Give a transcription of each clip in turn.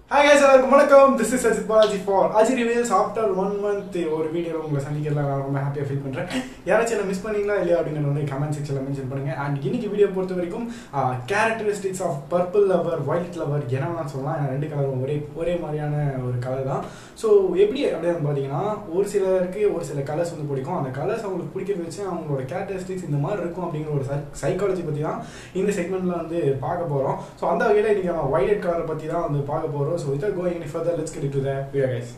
hi guys எல்லாருக்கும் வணக்கம் this is Ajith Balaji for Aji reviews after one month ஒரு வீடியோவில் உங்களை சந்திக்கிறதுல நான் ரொம்ப ஹாப்பியாக ஃபீல் பண்ணுறேன் யாராச்சும் என்ன மிஸ் பண்ணீங்களா இல்லையா அப்படின்னு வந்து கமெண்ட் செக்ஷனில் மென்ஷன் பண்ணுங்க அண்ட் இன்னைக்கு வீடியோ பொறுத்த வரைக்கும் characteristics of purple lover white lover என்னெல்லாம் சொல்லலாம் ஏன்னா ரெண்டு கலரும் ஒரே ஒரே மாதிரியான ஒரு கலர் தான் ஸோ எப்படி அப்படின்னு பார்த்தீங்கன்னா ஒரு சிலருக்கு ஒரு சில கலர்ஸ் வந்து பிடிக்கும் அந்த கலர்ஸ் அவங்களுக்கு பிடிக்கிறது வச்சு அவங்களோட கேரக்டரிஸ்டிக்ஸ் இந்த மாதிரி இருக்கும் அப்படிங்கிற ஒரு சைக்காலஜி பற்றி தான் இந்த செக்மெண்ட்டில் வந்து பார்க்க போகிறோம் ஸோ அந்த வகையில் இன்றைக்கி நம்ம ஒயிட் கலரை பற்றி தான் வந்து பார்க்க போகிறோம் so without going any further let's get into the video guys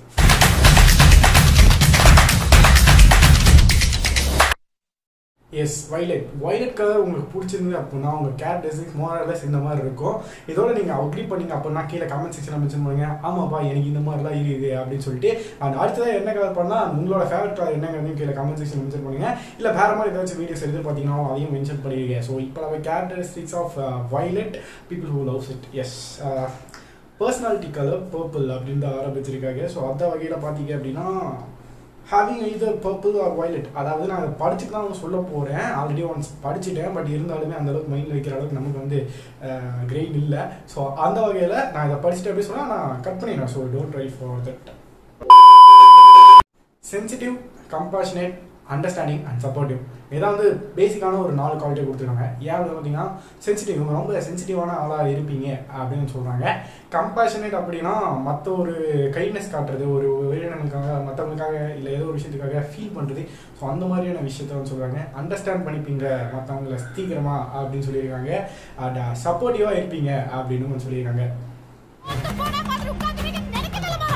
yes violet violet colour உங்களுக்கு பிடிச்சிருந்தது அப்படின்னா உங்கள் கேரக்டரிஸ்டிக்ஸ் மோரலஸ் இந்த மாதிரி இருக்கும் இதோட நீங்கள் அக்ரி பண்ணீங்க அப்படின்னா கீழே கமெண்ட் செக்ஷனில் மென்ஷன் பண்ணுங்க ஆமாப்பா எனக்கு இந்த மாதிரிலாம் இருக்குது அப்படின்னு சொல்லிட்டு அண்ட் அடுத்ததாக என்ன கலர் பண்ணால் உங்களோட ஃபேவரட் கலர் என்னங்கிறதையும் கீழே கமெண்ட் செக்ஷன் மென்ஷன் பண்ணுங்க இல்லை வேறு மாதிரி ஏதாச்சும் வீடியோஸ் எடுத்து பார்த்தீங்கன்னா அதையும் மென்ஷன் பண்ணிருக்கேன் ஸோ இப்போ நம்ம characteristics of violet people who loves it as personality colour purple அப்படின்னு தான் ஆரம்பிச்சிருக்காங்க ஸோ அந்த வகையில் பார்த்தீங்க அப்படின்னா ஹேவிங் இது பர்பிள் ஆர் வயலட் அதாவது நான் அதை படிச்சுட்டு தான் சொல்ல போகிறேன் ஆல்ரெடி ஒன்ஸ் படிச்சுட்டேன் பட் இருந்தாலுமே அந்த அளவுக்கு மைண்டில் வைக்கிற அளவுக்கு நமக்கு வந்து கிரெயின் இல்லை ஸோ அந்த வகையில் நான் இதை படிச்சுட்டு அப்படி சொன்னால் நான் கட் பண்ணிடுறேன் so don't try for that sensitive compassionate understanding and supportive இதான் வந்து பேசிக்கான ஒரு நாலு குவாலிட்டி கொடுத்துருக்காங்க ஏன் அப்படின்னு பார்த்தீங்கன்னா சென்சிட்டிவ் இவங்க ரொம்ப சென்சிட்டிவான ஆளாக இருப்பீங்க அப்படின்னு சொல்கிறாங்க கம்பேஷனேட் அப்படின்னா மற்ற ஒரு கைண்ட்னஸ் காட்டுறது ஒரு உயிரினங்களுக்காக மற்றவங்களுக்காக இல்லை ஏதோ ஒரு விஷயத்துக்காக ஃபீல் பண்ணுறது ஸோ அந்த மாதிரியான விஷயத்த வந்து சொல்கிறாங்க அண்டர்ஸ்டாண்ட் பண்ணிப்பீங்க மற்றவங்கள சீக்கிரமா அப்படின்னு சொல்லியிருக்காங்க அண்ட் சப்போர்ட்டிவாக இருப்பீங்க அப்படின்னு வந்து சொல்லியிருக்காங்க அந்த போனா பார்த்து உட்கார்ந்துட்டு நெருக்கதலமா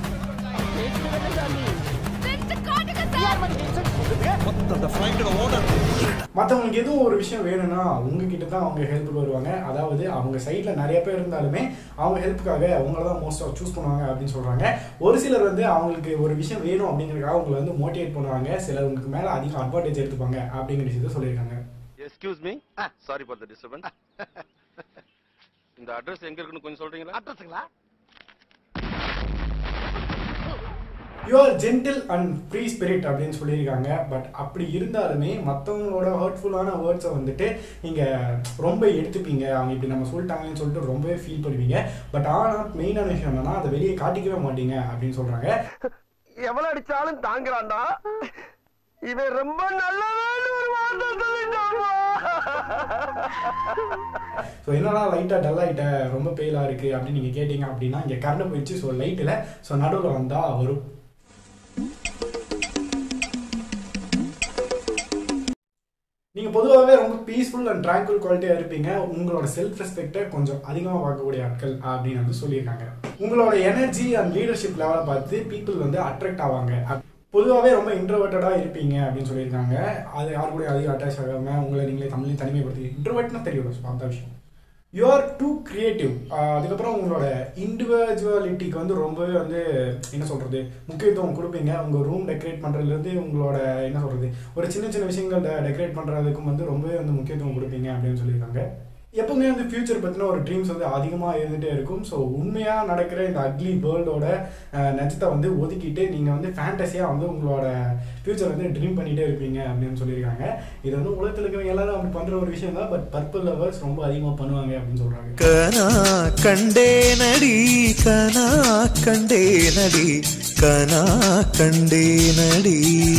செஞ்சு காட்டுங்க சார் மற்றவங்களுக்கு எதுவும் ஒரு விஷயம் வேணும்னா உங்ககிட்ட தான் அவங்க ஹெல்ப்புக்கு வருவாங்க அதாவது அவங்க சைடில் நிறைய பேர் இருந்தாலுமே அவங்க ஹெல்ப்புக்காக அவங்கள தான் மோஸ்ட் ஆஃப் சூஸ் பண்ணுவாங்க அப்படின்னு சொல்கிறாங்க ஒரு சிலர் வந்து அவங்களுக்கு ஒரு விஷயம் வேணும் அப்படிங்கிறதுக்காக அவங்களை வந்து மோட்டிவேட் பண்ணுவாங்க சிலர் உங்களுக்கு மேலே அதிக அட்வான்டேஜ் எடுத்துப்பாங்க அப்படிங்கிற விஷயத்த சொல்லியிருக்காங்க excuse me sorry for the disturbance இந்த அட்ரஸ் எங்க இருக்குன்னு கொஞ்சம் சொல்றீங்களா அட்ரஸுங்களா you are gentle and free spirit அப்படின்னு சொல்லியிருக்காங்க பட் அப்படி இருந்தாலுமே மற்றவங்களோட ஹர்ட்ஃபுல்லான வேர்ட்ஸை வந்துட்டு நீங்கள் ரொம்ப எடுத்துப்பீங்க அவங்க இப்படி நம்ம சொல்லிட்டாங்கன்னு சொல்லிட்டு ரொம்பவே ஃபீல் பண்ணுவீங்க பட் ஆனால் மெயினான விஷயம் என்னன்னா அதை வெளியே காட்டிக்கவே மாட்டீங்க அப்படின்னு சொல்கிறாங்க எவ்வளவு அடிச்சாலும் தாங்குறான்டா இவன் ரொம்ப நல்லவன் ஒரு வார்த்தை சொல்லிட்டாமா ஸோ என்னடா லைட்டாக டல் ஆகிட்ட ரொம்ப பெயிலாக இருக்குது அப்படின்னு நீங்கள் கேட்டிங்க அப்படின்னா இங்கே கரண்ட் போயிடுச்சு ஸோ லைட்டில் ஸோ நடுவில் வந்தால் வரும் நீங்கள் பொதுவாகவே ரொம்ப பீஸ்ஃபுல் அண்ட் ட்ராங்குவல் குவாலிட்டியாக இருப்பீங்க உங்களோட செல்ஃப் ரெஸ்பெக்டை கொஞ்சம் அதிகமாக பார்க்கக்கூடிய ஆட்கள் அப்படின்னு வந்து சொல்லியிருக்காங்க உங்களோட எனர்ஜி அண்ட் லீடர்ஷிப் லெவலை பார்த்து பீப்புள் வந்து அட்ராக்ட் ஆவாங்க பொதுவாகவே ரொம்ப இன்ட்ரோவர்ட்டடாக இருப்பீங்க அப்படின்னு சொல்லியிருக்காங்க அது யாரு கூட அதிகம் அட்டாச் ஆகாமல் உங்களை நீங்களே தமிழையும் தனிமைப்படுத்தி இன்ட்ரோவர்ட்னா தெரியும் ஸோ அந்த விஷயம் யூ ஆர் டூ கிரியேட்டிவ் அதுக்கப்புறம் உங்களோட இண்டிவிஜுவாலிட்டிக்கு வந்து ரொம்பவே வந்து என்ன சொல்கிறது முக்கியத்துவம் கொடுப்பீங்க உங்கள் ரூம் டெக்கரேட் பண்ணுறதுலேருந்து உங்களோட என்ன சொல்கிறது ஒரு சின்ன சின்ன விஷயங்கள் டெக்கரேட் பண்ணுறதுக்கும் வந்து ரொம்பவே வந்து முக்கியத்துவம் கொடுப்பீங்க அப்படின்னு சொல்லியிருக்காங்க எப்பவுமே வந்து ஃபியூச்சர் பற்றின ஒரு ட்ரீம்ஸ் வந்து அதிகமாக இருந்துகிட்டே இருக்கும் ஸோ உண்மையாக நடக்கிற இந்த அக்லி வேர்ல்டோட நட்சத்தை வந்து ஒதுக்கிட்டு நீங்கள் வந்து ஃபேண்டஸியாக வந்து உங்களோட ஃபியூச்சர் வந்து ட்ரீம் பண்ணிகிட்டே இருப்பீங்க அப்படின்னு சொல்லியிருக்காங்க இது வந்து உலகத்தில் இருக்கிறவங்க எல்லாரும் அப்படி பண்ணுற ஒரு விஷயம் தான் பட் பர்பிள் லவர்ஸ் ரொம்ப அதிகமாக பண்ணுவாங்க அப்படின்னு சொல்கிறாங்க கனா கண்டே நடி கனா கண்டே நடி கனா கண்டே நடி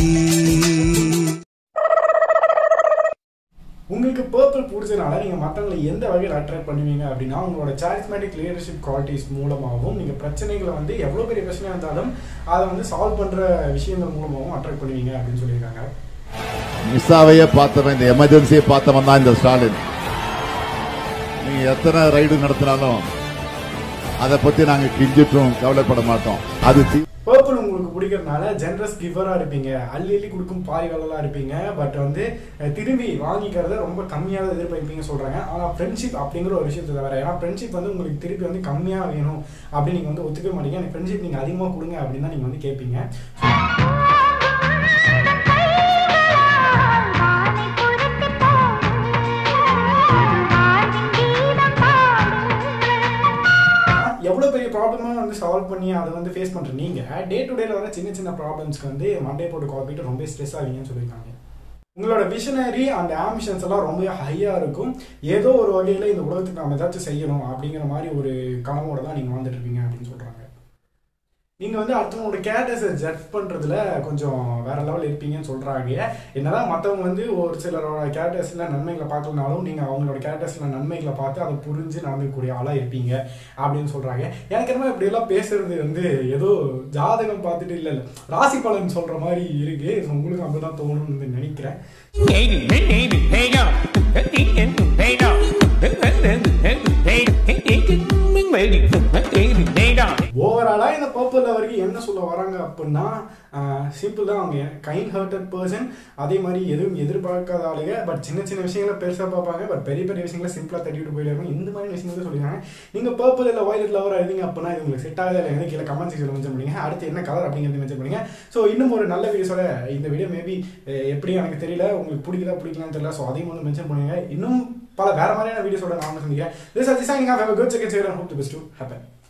உங்களுக்கு பர்பிள் பிடிச்சதுனால நீங்கள் மற்றவங்களை எந்த வகையில் அட்ராக்ட் பண்ணுவீங்க அப்படின்னா உங்களோட சாரிஸ்மேட்டிக் லீடர்ஷிப் குவாலிட்டிஸ் மூலமாகவும் நீங்கள் பிரச்சனைகளை வந்து எவ்வளோ பெரிய பிரச்சனையாக இருந்தாலும் அதை வந்து சால்வ் பண்ணுற விஷயங்கள் மூலமாகவும் அட்ராக்ட் பண்ணுவீங்க அப்படின்னு சொல்லியிருக்காங்க மிஸ்ஸாவையே பார்த்தவன் இந்த எமர்ஜென்சியை பார்த்தவன் தான் இந்த ஸ்டாலின் நீங்க எத்தனை ரைடு நடத்தினாலும் அதை பத்தி நாங்க கிஞ்சிட்டும் கவலைப்பட மாட்டோம் அது தி- பர்பிள் உங்களுக்கு பிடிக்கிறதுனால ஜென்ரஸ் கிவராக இருப்பீங்க அள்ளி அள்ளி கொடுக்கும் பாரிகளெல்லாம் இருப்பீங்க பட் வந்து அஹ், திரும்பி வாங்கிக்கிறத ரொம்ப கம்மியாக தான் எதிர்பார்ப்பீங்க சொல்கிறாங்க ஆனால் ஃப்ரெண்ட்ஷிப் அப்படிங்கிற ஒரு விஷயத்தை தவிர ஏன்னா ஃப்ரெண்ட்ஷிப் வந்து உங்களுக்கு திருப்பி வந்து கம்மியாக வேணும் அப்படின்னு நீங்கள் வந்து ஒத்துக்க மாட்டீங்க எனக்கு ஃப்ரெண்ட்ஷிப் நீங்கள் அதிகமாக கொடுங்க அப்படின்னு தான் நீங்கள் வந்து கேட்பீங்க வானை புரட்டி போடு வாழ்வின் கீதம் பாடு எவ்வளோ பெரிய ப்ராப்ளமாக வந்து சால்வ் பண்ணி அதை வந்து ஃபேஸ் பண்ணுற நீங்கள் டே டு டேல வர சின்ன சின்ன ப்ராப்ளம்ஸ்க்கு வந்து மண்டே போட்டு காப்பிட்டு ரொம்ப ஸ்ட்ரெஸ் ஆவீங்கன்னு சொல்லியிருக்காங்க உங்களோட விஷனரி அண்ட் ஆம்பிஷன்ஸ் எல்லாம் ரொம்ப ஹையாக இருக்கும் ஏதோ ஒரு வகையில் இந்த உலகத்துக்கு நாம் ஏதாச்சும் செய்யணும் அப்படிங்கிற மாதிரி ஒரு கனவோட தான் நீங்கள் வாழ்ந்துட்டு இருப்பீங்க அப்படின்னு சொல்கிறாங்க நீங்கள் வந்து அடுத்தவங்களோட கேரக்டர்ஸை ஜட்ஜ் பண்ணுறதுல கொஞ்சம் வேற லெவல் இருப்பீங்கன்னு சொல்கிறாங்க என்னதான் மற்றவங்க வந்து ஒரு சிலரோட கேரக்டர்ஸில் நன்மைகளை பார்க்கலனாலும் நீங்கள் அவங்களோட கேரக்டர்ஸில் நன்மைகளை பார்த்து அதை புரிஞ்சு நடந்துக்கூடிய ஆளாக இருப்பீங்க அப்படின்னு சொல்கிறாங்க எனக்கு என்ன இப்படியெல்லாம் பேசுறது வந்து ஏதோ ஜாதகம் பார்த்துட்டு இல்லை இல்லை ராசி பலன் சொல்கிற மாதிரி இருக்கு So, உங்களுக்கு அப்படி தான் தோணும்னு நினைக்கிறேன் ஓவராலாக இந்த பர்பிள் வரைக்கும் என்ன சொல்ல வராங்க அப்படின்னா சிம்பிள் தான் அவங்க கைண்ட் ஹர்ட்டட் பர்சன் அதே மாதிரி எதுவும் எதிர்பார்க்காத ஆளுங்க பட் சின்ன சின்ன விஷயங்களை பெருசாக பார்ப்பாங்க பட் பெரிய பெரிய விஷயங்களை சிம்பிளாக தட்டிட்டு போயிடுவாங்க இந்த மாதிரி விஷயங்கள் சொல்லியிருக்காங்க நீங்கள் பர்பிள் இல்லை வயலட் லவர் எழுதிங்க அப்படின்னா இது உங்களுக்கு செட் ஆகுது இல்லை கீழே கமெண்ட் செக்ஷனில் மென்ஷன் பண்ணுங்க அடுத்து என்ன கலர் அப்படிங்கிறது மென்ஷன் பண்ணுங்க ஸோ இன்னும் ஒரு நல்ல வீடியோஸோட இந்த வீடியோ மேபி எப்படி எனக்கு தெரியல உங்களுக்கு பிடிக்குதா பிடிக்கலாம்னு தெரியல ஸோ அதையும் வந்து மென்ஷன் பண்ணுங்க இன்னும் பல வேற மாதிரியான வீடியோஸோட நான் வந்து சந்திக்கிறேன் this are designing of have good second share hope to best to happen